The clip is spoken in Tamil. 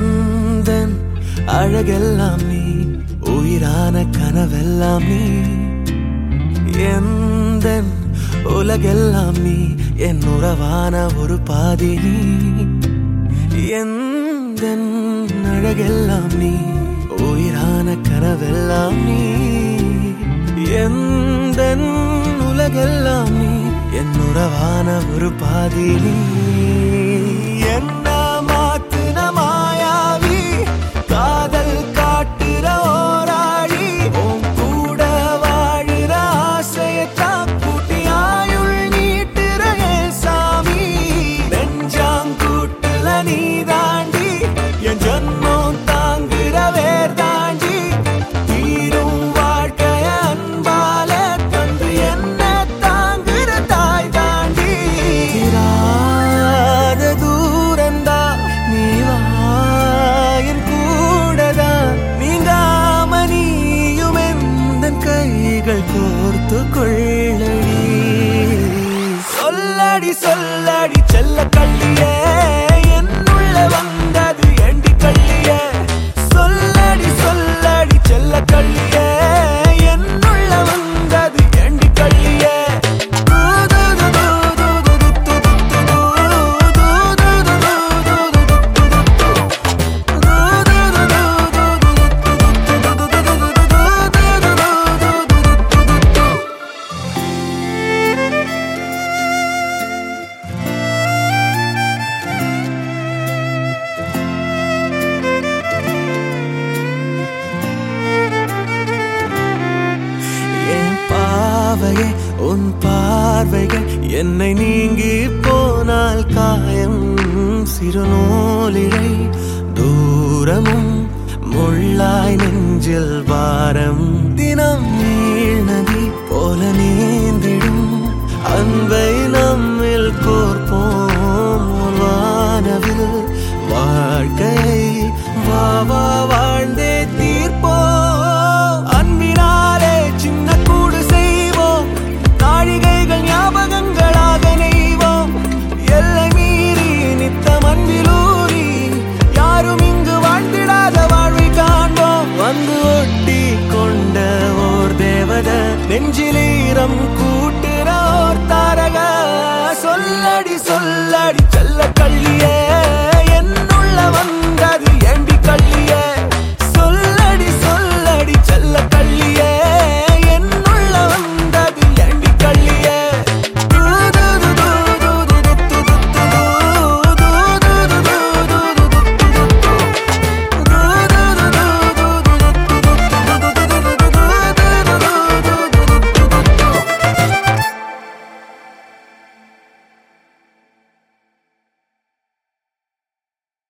எந்தன் அழகெல்லாம் நீ உயிரான கனவெல்லாம் நீ எந்தன் உலகெல்லாம் நீ என் உறவான ஒரு பாதி நீ எந்தன் அழகெல்லாம் நீ உயிரான கனவெல்லாம் நீ எந்தன் உலகெல்லாம் நீ என் உறவான ஒரு பாதி நீ என்ன மாத்துன மாயாவி காதல் காட்டுற ஓராளி உன் கூட வாழுற ஆசையத்தான் கூட்டி ஆயுள் நீட்டுற என் சாமி நெஞ்சாங்கூட்டுல நீ தாண்டி என் ஜன்மம் தாங்குற வேர் தாண்டி தீரும் வாழ்க்கைய அன்பால தந்து என்ன தாங்குற தாய் தாண்டி தீராத தூரந்தா நீ வாயின் கூடதா நீங்காம நீயும் எந்தன் கைகள் கோர்த்து கொள்ளடி சொல்லடி சொல்லடி செல்ல கள்ளியே என்னுள்ள வந்தது ஏண்டி கள்ளியே சொல்லடி சொல்லடி செல்ல கள்ளியே என்னுள்ள வந்தது ஏண்டி கள்ளியே என் பாவையே உன் பார்வைகள் என்னை நீங்கி போனால் காயம் சிறுநூலிழை தூரமும் முள்ளாய் நெஞ்சில் வாரம் தினம் நீழ்நதி போல நீந்திடும் அன்பை நம்மில் கோர்ப்போம் ஒரு வானவில் வாழ்க்கை வா வா வாழ்ந்தே தீர்ப்போம் அன்பினாலே சின்ன கூடு செய்வோம் நாழிகைகள் ஞாபகங்களாக நெய்வோம் எல்லை மீறி நித்தம் அன்பிலூறி யாரும் இங்கு வாழ்ந்திடாத வாழ்வை காண்போம் வந்து ஒட்டி கொண்ட ஓர் தேவத நெஞ்சிலீரம் கூட்டுற ஓர் தாரக சொல்லடி சொல்லடி செல்ல கள்ளியே